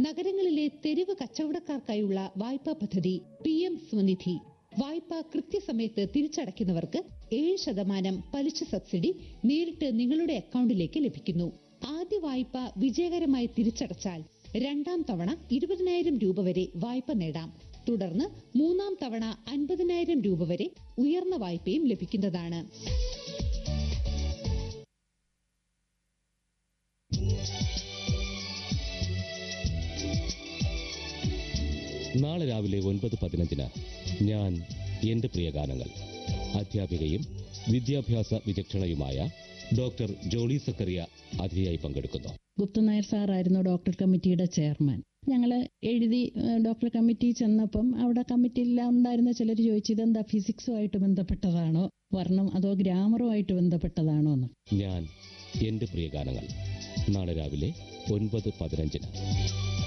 നഗരങ്ങളിലെ തെരുവ് കച്ചവടക്കാർക്കായുള്ള വായ്പാ പദ്ധതി പി എം സ്വനിധി വായ്പ കൃത്യസമയത്ത് തിരിച്ചടയ്ക്കുന്നവർക്ക് ഏഴ് ശതമാനം പലിശ സബ്സിഡി നേരിട്ട് നിങ്ങളുടെ അക്കൗണ്ടിലേക്ക് ലഭിക്കുന്നു ആദ്യ വായ്പ വിജയകരമായി തിരിച്ചടച്ചാൽ രണ്ടാം തവണ ഇരുപതിനായിരം രൂപ വരെ വായ്പ നേടാം തുടർന്ന് മൂന്നാം തവണ അൻപതിനായിരം രൂപ വരെ ഉയർന്ന വായ്പയും ലഭിക്കുന്നതാണ് നാളെ രാവിലെ ഒൻപത് പതിനഞ്ചിന് ഞാൻ എന്റെ പ്രിയ ഗാനങ്ങൾ അധ്യാപികയും വിദ്യാഭ്യാസ വിചക്ഷണയുമായ ഡോക്ടർ ജോളി സക്കറിയ അതിഥിയായി പങ്കെടുക്കുന്നു ഗുപ്തൻ നായർ സാറായിരുന്നു ഡോക്ടർ കമ്മിറ്റിയുടെ ചെയർമാൻ ഞങ്ങൾ എഴുതി ഏഹ്, ഡോക്ടർ കമ്മിറ്റി ചെന്നപ്പം അവിടെ കമ്മിറ്റിയിൽ ഉണ്ടായിരുന്ന ചിലർ ചോദിച്ചു ഇതെന്താ ഫിസിക്സുമായിട്ട് ബന്ധപ്പെട്ടതാണോ വർണ്ണം അതോ ഗ്രാമറുമായിട്ട് ബന്ധപ്പെട്ടതാണോ എന്ന് ഞാൻ എന്റെ പ്രിയ ഗാനങ്ങൾ നാളെ രാവിലെ ഒൻപത് പതിനഞ്ചിന്